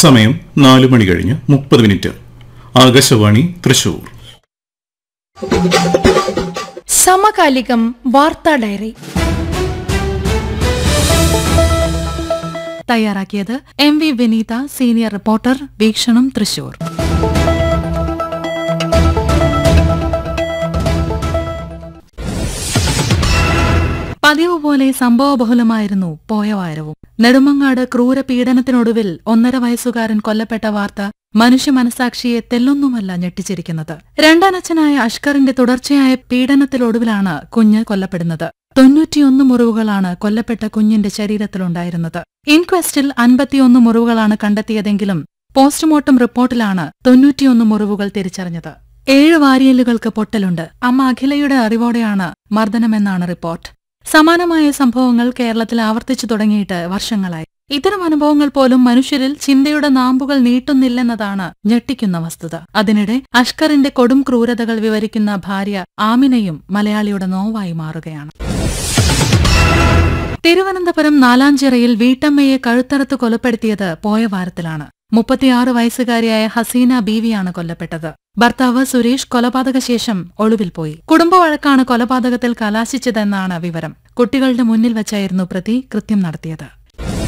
സമയം നാലു മണി കഴിഞ്ഞ് മുപ്പത് മിനിറ്റ് ആകാശവാണി തൃശൂർ സമകാലികം വാർത്താ ഡയറി തയ്യാറാക്കിയത് M V Vineetha senior reporter വീക്ഷണം തൃശൂർ പതിവ് പോലെ സംഭവബഹുലമായിരുന്നു പോയ വാരവും നെടുമങ്ങാട് ക്രൂര പീഡനത്തിനൊടുവിൽ ഒന്നര വയസ്സുകാരൻ കൊല്ലപ്പെട്ട വാർത്ത മനുഷ്യ മനസാക്ഷിയെ തെല്ലൊന്നുമല്ല ഞെട്ടിച്ചിരിക്കുന്നത് രണ്ടാനച്ഛനായ അഷ്കറിന്റെ തുടർച്ചയായ പീഡനത്തിലൊടുവിലാണ് കുഞ്ഞ് കൊല്ലപ്പെടുന്നത് തൊണ്ണൂറ്റിയൊന്ന് മുറിവുകളാണ് കൊല്ലപ്പെട്ട കുഞ്ഞിന്റെ ശരീരത്തിലുണ്ടായിരുന്നത് ഇൻക്വസ്റ്റിൽ അൻപത്തിയൊന്ന് മുറിവുകളാണ് കണ്ടെത്തിയതെങ്കിലും പോസ്റ്റ്മോർട്ടം റിപ്പോർട്ടിലാണ് തൊണ്ണൂറ്റിയൊന്ന് മുറിവുകൾ തിരിച്ചറിഞ്ഞത് ഏഴ് വാരിയലുകൾക്ക് പൊട്ടലുണ്ട് അമ്മ അഖിലയുടെ അറിവോടെയാണ് മർദ്ദനമെന്നാണ് റിപ്പോർട്ട് സമാനമായ സംഭവങ്ങൾ കേരളത്തിൽ ആവർത്തിച്ചു തുടങ്ങിയിട്ട് വർഷങ്ങളായി ഇത്തരം അനുഭവങ്ങൾ പോലും മനുഷ്യരിൽ ചിന്തയുടെ നാമ്പുകൾ നീട്ടുന്നില്ലെന്നതാണ് ഞെട്ടിക്കുന്ന വസ്തുത അതിനിടെ അഷ്കറിന്റെ കൊടും ക്രൂരതകൾ വിവരിക്കുന്ന ഭാര്യ ആമിനയും മലയാളിയുടെ നോവായി മാറുകയാണ് തിരുവനന്തപുരം നാലാഞ്ചിറയിൽ വീട്ടമ്മയെ കഴുത്തറുത്ത് കൊലപ്പെടുത്തിയത് പോയ വാരത്തിലാണ് മുപ്പത്തിയാറ് വയസ്സുകാരിയായ ഹസീന ബീവിയാണ് കൊല്ലപ്പെട്ടത് ഭർത്താവ് സുരേഷ് കൊലപാതക ശേഷം ഒളിവിൽ പോയി കുടുംബവഴക്കാണ് കൊലപാതകത്തിൽ കലാശിച്ചതെന്നാണ് വിവരം കുട്ടികളുടെ മുന്നിൽ വച്ചായിരുന്നു പ്രതി കൃത്യം നടത്തിയത്